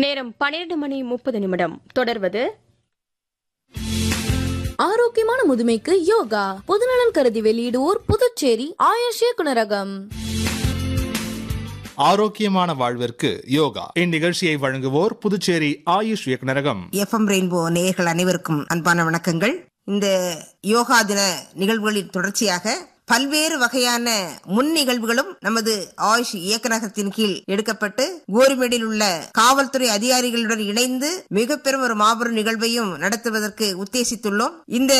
நேரம் பன்னிரண்டு மணி முப்பது நிமிடம் தொடர்வது ஆரோக்கியமான முதுமைக்கு யோகா பொதுநலன் கருதி வெளியிடுவோர் புதுச்சேரி ஆயுஷ் இயக்குனரகம் ஆரோக்கியமான வாழ்விற்கு யோகா இந்நிகழ்ச்சியை வழங்குவோர் புதுச்சேரி ஆயுஷ் இயக்குநரகம் எஃப்எம் ரெயின்போ நேயர்கள் அனைவருக்கும் அன்பான வணக்கங்கள் இந்த யோகா தின நிகழ்வுகளின் தொடர்ச்சியாக பல்வேறு வகையான முன் நிகழ்வுகளும் நமது ஆயுஷ் இயக்குநகத்தின் கீழ் எடுக்கப்பட்டு கோரிமேடில் உள்ள காவல்துறை அதிகாரிகளுடன் இணைந்து மிக பெரும் ஒரு மாபெரும் நிகழ்வையும் நடத்துவதற்கு உத்தேசித்துள்ளோம் இந்த